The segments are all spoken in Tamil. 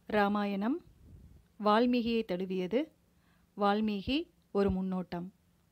ராமாயணம் வால்மீகியை தழுவியது வால்மீகி ஒரு முன்னோட்டம்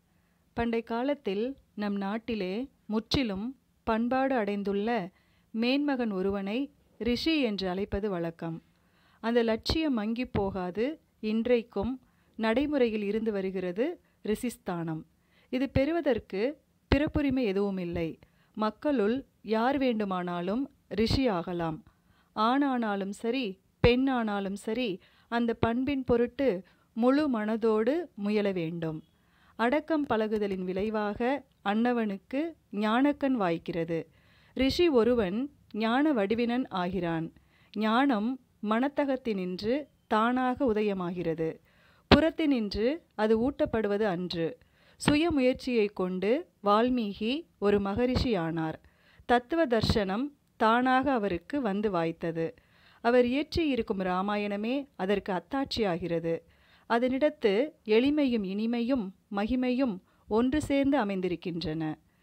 பண்டை காலத்தில் நம் நாட்டிலே முற்றிலும் பண்பாடு அடைந்துள்ள மேன்மகன் ஒருவனை ரிஷி என்று அழைப்பது வழக்கம் அந்த லட்சியம் மங்கிப் போகாது இன்றைக்கும் நடைமுறையில் இருந்து வருகிறது ரிஷிஸ்தானம் இது பெறுவதற்கு பிறப்புரிமை எதுவும் இல்லை மக்களுள் யார் வேண்டுமானாலும் ரிஷி ஆகலாம் ஆணானாலும் சரி பெண்ணானாலும் சரி அந்த பண்பின் பொருட்டு முழு மனதோடு முயல வேண்டும் அடக்கம் பழகுதலின் விளைவாக அன்னவனுக்கு ஞானக்கண் வாய்க்கிறது ரிஷி ஒருவன் ஞான வடிவினன் ஆகிறான் ஞானம் மனத்தகத்தினின்று தானாக உதயமாகிறது புறத்தினின்று அது ஊட்டப்படுவது அன்று சுய முயற்சியை கொண்டு வால்மீகி ஒரு மகரிஷி ஆனார் தத்துவ தர்சனம் தானாக அவருக்கு வந்து வாய்த்தது அவர் இயற்றியிருக்கும் இராமாயணமே அதற்கு அத்தாட்சியாகிறது அதனிடத்து எளிமையும் இனிமையும் மகிமையும் ஒன்று சேர்ந்து அமைந்திருக்கின்றன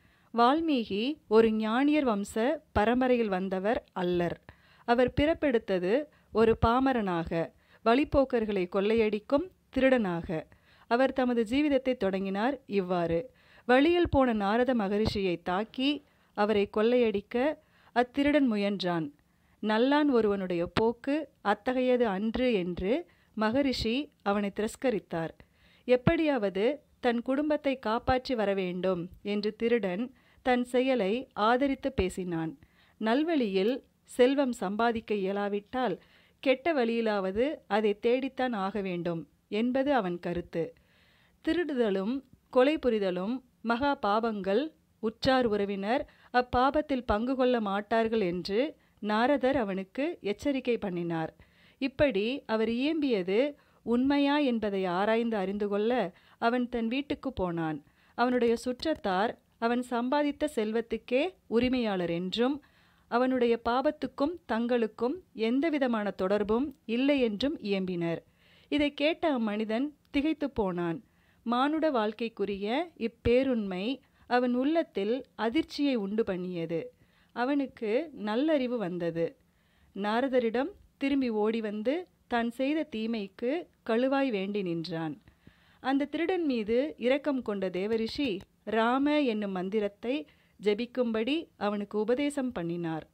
வால்மீகி ஒரு ஞானியர் வம்ச பரம்பரையில் வந்தவர் அல்லர் அவர் பிறப்பெடுத்தது ஒரு பாமரனாக வழிப்போக்கர்களை கொள்ளையடிக்கும் திருடனாக அவர் தமது ஜீவிதத்தை தொடங்கினார் இவ்வாறு வழியில் போன நாரத மகரிஷியை தாக்கி அவரை கொள்ளையடிக்க அத்திருடன் முயன்றான் நல்லான் ஒருவனுடைய போக்கு அத்தகையது அன்று என்று மகரிஷி அவனை திரஸ்கரித்தார் எப்படியாவது தன் குடும்பத்தை காப்பாற்றி வர வேண்டும் என்று திருடன் தன் செயலை ஆதரித்து பேசினான் நல்வழியில் செல்வம் சம்பாதிக்க இயலாவிட்டால் கெட்ட வழியிலாவது அதை தேடித்தான் ஆக வேண்டும் என்பது அவன் கருத்து திருடுதலும் கொலை புரிதலும் மகா பாபங்கள் உற்றார் உறவினர் அப்பாபத்தில் பங்கு கொள்ள மாட்டார்கள் என்று நாரதர் அவனுக்கு எச்சரிக்கை பண்ணினார் இப்படி அவர் இயம்பியது உண்மையா என்பதை ஆராய்ந்து அறிந்து கொள்ள அவன் தன் வீட்டுக்கு போனான் அவனுடைய சுற்றத்தார் அவன் சம்பாதித்த செல்வத்துக்கே உரிமையாளர் என்றும் அவனுடைய பாபத்துக்கும் தங்களுக்கும் எந்தவிதமான தொடர்பும் இல்லை என்றும் இயம்பினர் இதை கேட்ட அம்மனிதன் திகைத்து போனான் மானுட வாழ்க்கைக்குரிய இப்பேருண்மை அவன் உள்ளத்தில் அதிர்ச்சியை உண்டு பண்ணியது அவனுக்கு நல்லறிவு வந்தது நாரதரிடம் திரும்பி ஓடி வந்து தான் செய்த தீமைக்கு கழுவாய் வேண்டி நின்றான் அந்த திருடன் மீது இரக்கம் கொண்ட தேவரிஷி ராம என்னும் மந்திரத்தை ஜெபிக்கும்படி அவனுக்கு உபதேசம் பண்ணினார்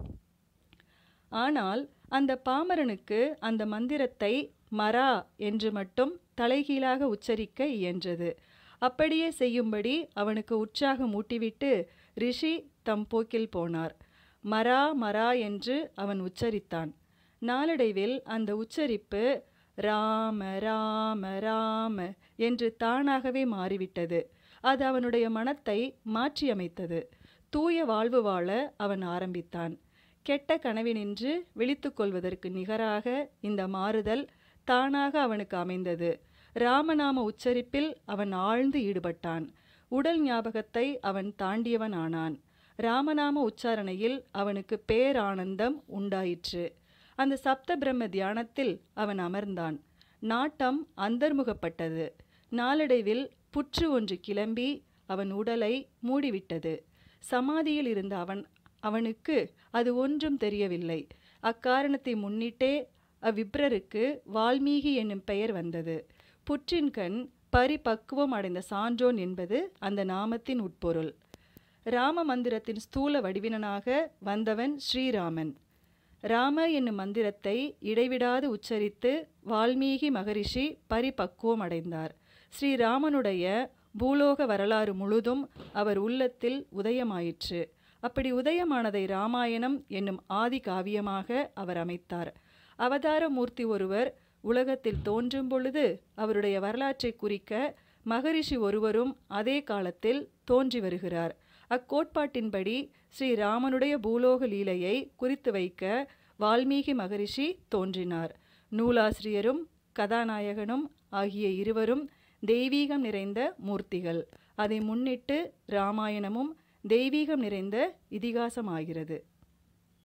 ஆனால் அந்த பாமரனுக்கு அந்த மந்திரத்தை மரா என்று மட்டும் தலைகீழாக உச்சரிக்க இயன்றது அப்படியே செய்யும்படி அவனுக்கு உற்சாகம் ஊட்டிவிட்டு ரிஷி தம் போக்கில் போனார் மரா மரா என்று அவன் உச்சரித்தான் நாளடைவில் அந்த உச்சரிப்பு ராம ராம ராம என்று தானாகவே மாறிவிட்டது அது அவனுடைய மனத்தை மாற்றியமைத்தது தூய வாழ்வு வாழ அவன் ஆரம்பித்தான் கெட்ட கனவினின்று விழித்து கொள்வதற்கு நிகராக இந்த மாறுதல் தானாக அவனுக்கு அமைந்தது ராமநாம உச்சரிப்பில் அவன் ஆழ்ந்து ஈடுபட்டான் உடல் ஞாபகத்தை அவன் தாண்டியவன் ஆனான் ராமநாம உச்சாரணையில் அவனுக்கு பேரானந்தம் உண்டாயிற்று அந்த சப்த பிரம்ம தியானத்தில் அவன் அமர்ந்தான் நாட்டம் அந்தர்முகப்பட்டது நாளடைவில் புற்று ஒன்று கிளம்பி அவன் உடலை மூடிவிட்டது சமாதியில் இருந்த அவன் அவனுக்கு அது ஒன்றும் தெரியவில்லை அக்காரணத்தை முன்னிட்டே அவ்விப்ரருக்கு வால்மீகி என்னும் பெயர் வந்தது புற்றின் கண் பரிபக்குவம் அடைந்த சான்றோன் என்பது அந்த நாமத்தின் உட்பொருள் ராம மந்திரத்தின் ஸ்தூல வடிவினனாக வந்தவன் ஸ்ரீராமன் ராம என்னும் மந்திரத்தை இடைவிடாது உச்சரித்து வால்மீகி மகரிஷி பரிபக்குவம் அடைந்தார் ஸ்ரீராமனுடைய பூலோக வரலாறு முழுதும் அவர் உள்ளத்தில் உதயமாயிற்று அப்படி உதயமானதை ராமாயணம் என்னும் ஆதி காவியமாக அவர் அமைத்தார் அவதார மூர்த்தி ஒருவர் உலகத்தில் தோன்றும் பொழுது அவருடைய வரலாற்றை குறிக்க மகரிஷி ஒருவரும் அதே காலத்தில் தோன்றி வருகிறார் அக்கோட்பாட்டின்படி ஸ்ரீராமனுடைய பூலோக லீலையை குறித்து வைக்க வால்மீகி மகரிஷி தோன்றினார் நூலாசிரியரும் கதாநாயகனும் ஆகிய இருவரும் தெய்வீகம் நிறைந்த மூர்த்திகள் அதை முன்னிட்டு இராமாயணமும் தெய்வீகம் நிறைந்த இதிகாசமாகிறது